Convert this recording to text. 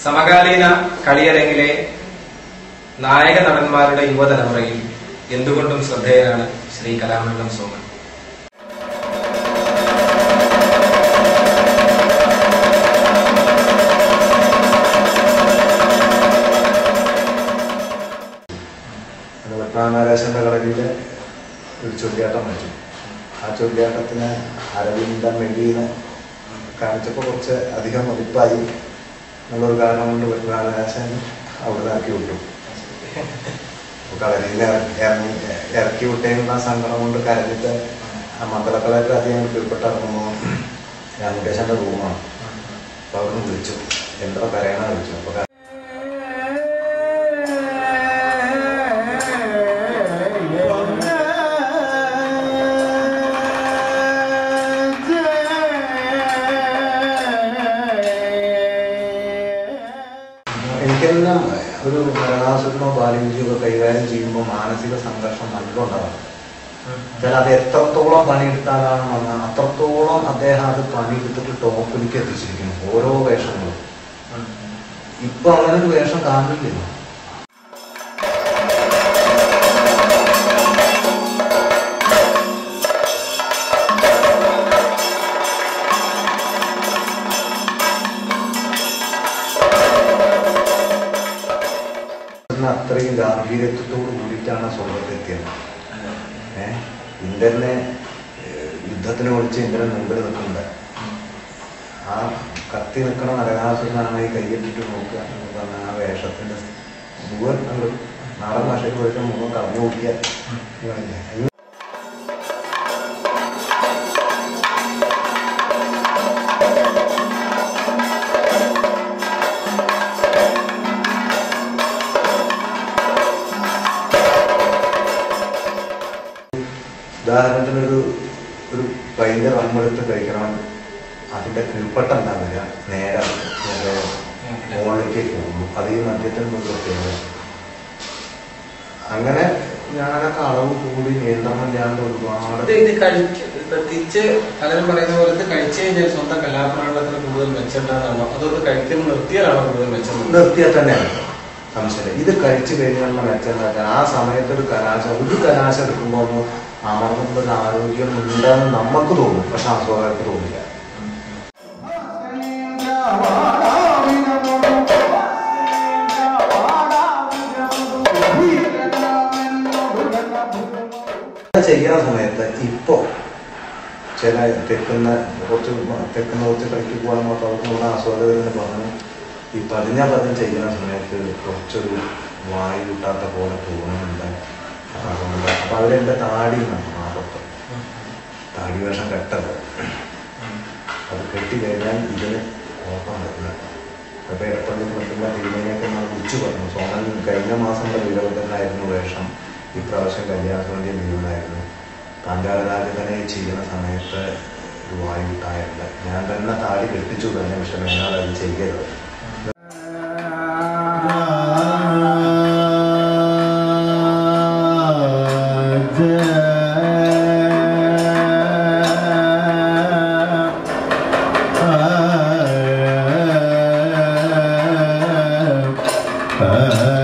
സമകാലീന കളിയരങ്ങിലെ നായക നടന്മാരുടെ യുവതലമുറയിൽ എന്തുകൊണ്ടും ശ്രദ്ധേയനാണ് ശ്രീ കലാമണ്ഡലം സോമൻ അത് വെട്ടാനാരാശന്റെ കളരിയിലെ ഒരു ചൊല്ലിയാട്ടം വെച്ചു ആ ചൊല്ലിയാട്ടത്തിന് അരവിന്ദ മെല്ലീന്ന് കാണിച്ചപ്പോൾ കുറച്ച് അധികം മതിപ്പായി എന്നുള്ളൊരു കാരണം കൊണ്ട് വെട്ടാനാരാശൻ അവിടെ ഇറക്കി വിട്ടു അപ്പോൾ കളരിയിൽ ഇറങ്ങി ഇറക്കി വിട്ടേക്കുന്ന ആ സങ്കടം കൊണ്ട് കരഞ്ഞിട്ട് ആ മംഗളക്കളത്തിൽ അധികം കീഴ്പ്പെട്ട് ഇറങ്ങുമ്പോൾ രാമകേശന്റെ റൂമാണ് അപ്പോൾ അവിടുന്ന് വിളിച്ചു എന്താ കരയണ വിളിച്ചു അപ്പോൾ എനിക്കെല്ലാം ഒരു ഭരണാസുരമോ ബാലിഞ്ചിയോ ഒക്കെ കൈകാര്യം ചെയ്യുമ്പോൾ മാനസിക സംഘർഷം നല്ലുണ്ടാകും എന്നാൽ അത് എത്രത്തോളം പണിയെടുത്താലാണ് വന്നത് അത്രത്തോളം അദ്ദേഹം അത് പണിയെടുത്തിട്ട് ടോപ്പിലേക്ക് എത്തിച്ചിരിക്കുന്നു ഓരോ വേഷങ്ങളും ഇപ്പൊ അങ്ങനെ ഒരു വേഷം കാണില്ല ഇതിന് അത്രയും ഗാംഭീര്യത്തോട് കൂടിയിട്ടാണ് സ്വർഗത്തെത്തിയത് ഏഹ് ഇന്ദ്രനെ ഏഹ്, യുദ്ധത്തിന് വിളിച്ച് ഇന്ദ്രൻ മുമ്പിൽ നിൽക്കുന്നുണ്ട് ആ കത്തി നിൽക്കണ നരകാസുരനാണ് ഈ കൈയിട്ടിട്ട് നോക്കുക എന്ന് പറഞ്ഞ ആ വേഷത്തിന്റെ മുഴുവൻ അങ്ങട് നാടൻ ഭാഷയ്ക്ക് പോയിട്ട് മുഴുവൻ കറന്നു നോക്കിയ ഉദാഹരണത്തിന് ഒരു ഒരു പൈൻ്റെ റമ്മെടുത്ത് കഴിക്കണം അതിന്റെ കീഴ്പട്ടം എന്താ വരിക നേരെ നേരെ മുകളിലേക്ക് പോകുന്നു അത് ഈ മദ്യത്തിന് ഒരു പ്രത്യേകത അങ്ങനെ ഞാനൊക്കെ അളവ് കൂടി നിയന്ത്രണം ഇല്ലാണ്ട് ഒരുപാട് ഇത് ഇത് കഴിച്ച് പ്രത്യേകിച്ച് പലരും പറയുന്ന പോലെ ഇത് കഴിച്ചു കഴിഞ്ഞാൽ സ്വന്തം കലാപ്രകടനത്തിന് കൂടുതൽ മെച്ചമുണ്ടാകുന്നതാണോ അതോ ഇത് കഴിക്കുന്നത് നിർത്തിയാലാണോ കൂടുതൽ മെച്ചം നിർത്തിയാൽ തന്നെയാണ് സംശയം ഇത് കഴിച്ചു കഴിഞ്ഞാലുള്ള മെച്ചം എന്താ വെച്ചാൽ ആ സമയത്ത് ഒരു കലാശ ഒരു കലാശ എടുക്കുമ്പോൾ ഒന്ന് അമർന്നുള്ള ഒരു ആരോഗ്യം ഉണ്ടെന്ന് നമുക്ക് തോന്നും പക്ഷെ ആസ്വാദകർക്ക് തോന്നില്ല ചെയ്യുന്ന സമയത്ത് ഇപ്പോ ചില തെക്കുന്ന കുറച്ച് തെക്കുന്ന കുറച്ച് കളിക്ക് പോകാൻ നോക്കുന്ന ആസ്വാദകരെന്ന് പറഞ്ഞു ഈ പതിഞ്ഞ പദം ചെയ്യുന്ന സമയത്ത് കുറച്ചൊരു വായു കിട്ടാത്ത പോലെ തോന്നുന്നുണ്ട് അതുകൊണ്ട് അപ്പൊ അവരെന്റെ താടി മാറത്ത് താടി വേഷം കെട്ടത് അത് കെട്ടി കഴിഞ്ഞാൽ ഇതിന് ഓട്ടം വരില്ല അപ്പൊ എടപ്പള്ളി കൊണ്ടുള്ള തിരുമേനിയൊക്കെ നമ്മൾ വിളിച്ചു പറഞ്ഞു സോമൻ കഴിഞ്ഞ മാസം വീരഭദ്രനായിരുന്നു വേഷം ഇപ്രാവശ്യം കല്യാണത്തിന്റെ ലീവിലായിരുന്നു കാന്താരരാജനെ ചെയ്യുന്ന സമയത്ത് ഒരു വായു കിട്ടാറില്ല ഞാൻ തന്നെ താടി കെട്ടിച്ചു തന്നെ പക്ഷെ മേനാൾ അത് ചെയ്യരുത് Ah